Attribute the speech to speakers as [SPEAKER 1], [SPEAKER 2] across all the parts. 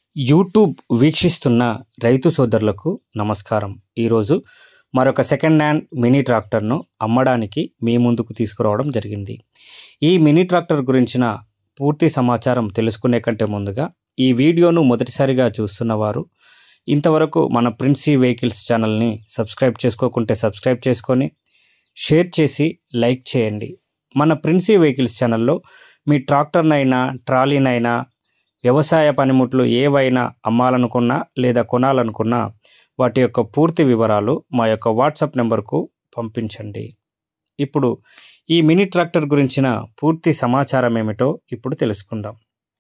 [SPEAKER 1] YouTube వీక్షిస్తున్న రైతు సోదరులకు నమస్కారం ఈరోజు మరొక సెకండ్ హ్యాండ్ మినీ ట్రాక్టర్ను అమ్మడానికి మీ ముందుకు తీసుకురావడం జరిగింది ఈ మినీ ట్రాక్టర్ గురించిన పూర్తి సమాచారం తెలుసుకునే కంటే ముందుగా ఈ వీడియోను మొదటిసారిగా చూస్తున్న వారు ఇంతవరకు మన ప్రిన్సీ వెహికల్స్ ఛానల్ని సబ్స్క్రైబ్ చేసుకోకుంటే సబ్స్క్రైబ్ చేసుకొని షేర్ చేసి లైక్ చేయండి మన ప్రిన్సీ వెహికల్స్ ఛానల్లో మీ ట్రాక్టర్నైనా ట్రాలీనైనా వ్యవసాయ పనిముట్లు ఏవైనా అమ్మాలనుకున్నా లేదా కొనాలనుకున్నా వాటి యొక్క పూర్తి వివరాలు మా యొక్క వాట్సాప్ నెంబర్కు పంపించండి ఇప్పుడు ఈ మినీ ట్రాక్టర్ గురించిన పూర్తి సమాచారం ఏమిటో ఇప్పుడు తెలుసుకుందాం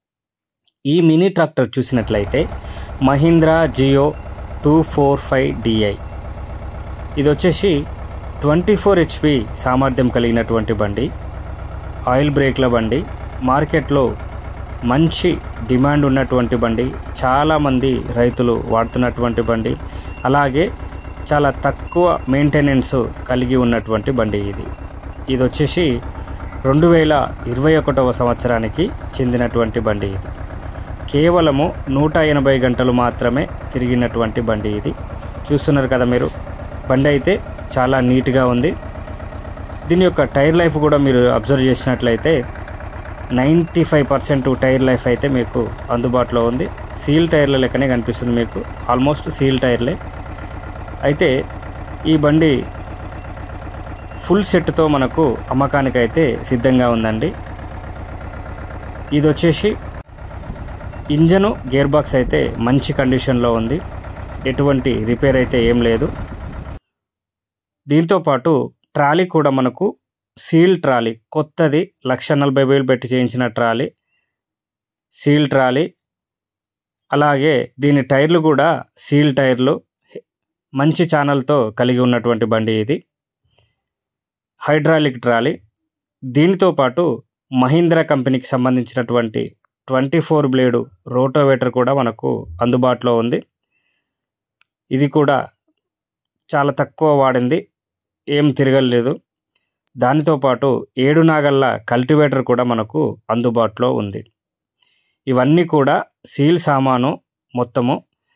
[SPEAKER 1] ఈ మినీ ట్రాక్టర్ చూసినట్లయితే Mahindra Jivo two four five DI ఇది వచ్చేసి ట్వంటీ ఫోర్ హెచ్పి సామర్థ్యం కలిగినటువంటి బండి ఆయిల్ బ్రేక్ల బండి మార్కెట్లో మంచి డిమాండ్ ఉన్నటువంటి బండి చాలామంది రైతులు వాడుతున్నటువంటి బండి అలాగే చాలా తక్కువ మెయింటెనెన్స్ కలిగి ఉన్నటువంటి బండి ఇది ఇది వచ్చేసి రెండు వేల ఇరవై ఒకటవ సంవత్సరానికి చెందినటువంటి బండి ఇది కేవలము నూట ఎనభై గంటలు మాత్రమే తిరిగినటువంటి బండి ఇది చూస్తున్నారు కదా మీరు బండి అయితే చాలా నీట్గా ఉంది దీని యొక్క టైర్ లైఫ్ కూడా మీరు అబ్జర్వ్ చేసినట్లయితే ninety five percent tyre life అయితే మీకు అందుబాటులో ఉంది సీల్ టైర్ల లెక్కనే కనిపిస్తుంది మీకు ఆల్మోస్ట్ సీల్ టైర్లే అయితే ఈ బండి ఫుల్ సెట్తో మనకు అమ్మకానికి అయితే సిద్ధంగా ఉందండి ఇది వచ్చేసి ఇంజను గేర్ బాక్స్ అయితే మంచి కండిషన్లో ఉంది ఎటువంటి రిపేర్ అయితే ఏం లేదు దీంతోపాటు ట్రాలీ కూడా మనకు సీల్ ట్రాలీ కొత్తది లక్ష నలభై వేలు పెట్టి చేయించిన ట్రాలీ సీల్ ట్రాలీ అలాగే దీని టైర్లు కూడా సీల్ టైర్లు మంచి ఛానల్తో కలిగి ఉన్నటువంటి బండి ఇది హైడ్రాలిక్ ట్రాలీ దీనితో పాటు మహీంద్రా కంపెనీకి సంబంధించినటువంటి ట్వంటీ ఫోర్ బ్లేడు రోటోవేటర్ కూడా మనకు అందుబాటులో ఉంది ఇది కూడా చాలా తక్కువ వాడింది ఏం తిరగలేదు దానితో పాటు ఏడు నాగళ్ళ కల్టివేటర్ కూడా మనకు అందుబాటులో ఉంది ఇవన్నీ కూడా సీల్ సామాను మొత్తము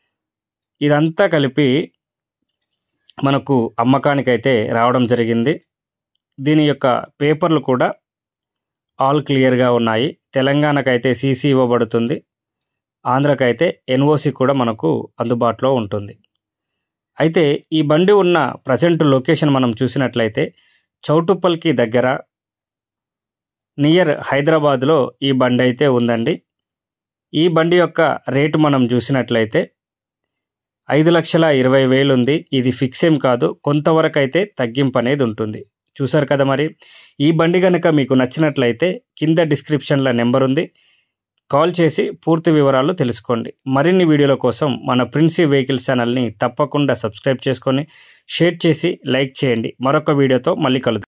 [SPEAKER 1] ఇదంతా కలిపి మనకు అమ్మకానికైతే రావడం జరిగింది దీని యొక్క పేపర్లు కూడా ఆల్ క్లియర్గా ఉన్నాయి తెలంగాణకైతే సీసీ ఇవ్వబడుతుంది ఆంధ్రకైతే ఎన్ఓసి కూడా మనకు అందుబాటులో ఉంటుంది అయితే ఈ బండి ఉన్న ప్రజెంట్ లొకేషన్ మనం చూసినట్లయితే చౌటుప్పల్కి దగ్గర నియర్ హైదరాబాద్లో ఈ బండి అయితే ఉందండి ఈ బండి యొక్క రేటు మనం చూసినట్లయితే ఐదు లక్షల ఇరవై వేలు ఉంది ఇది ఫిక్స్ ఏం కాదు కొంతవరకు అయితే తగ్గింపు అనేది ఉంటుంది చూసారు కదా మరి ఈ బండి కనుక మీకు నచ్చినట్లయితే కింద డిస్క్రిప్షన్లో నెంబర్ ఉంది కాల్ చేసి పూర్తి వివరాలు తెలుసుకోండి మరిన్ని వీడియోల కోసం మన ప్రిన్సీ వెహికల్స్ ఛానల్ని తప్పకుండా సబ్స్క్రైబ్ చేసుకొని షేర్ చేసి లైక్ చేయండి మరొక వీడియోతో మళ్ళీ కలుద్దాం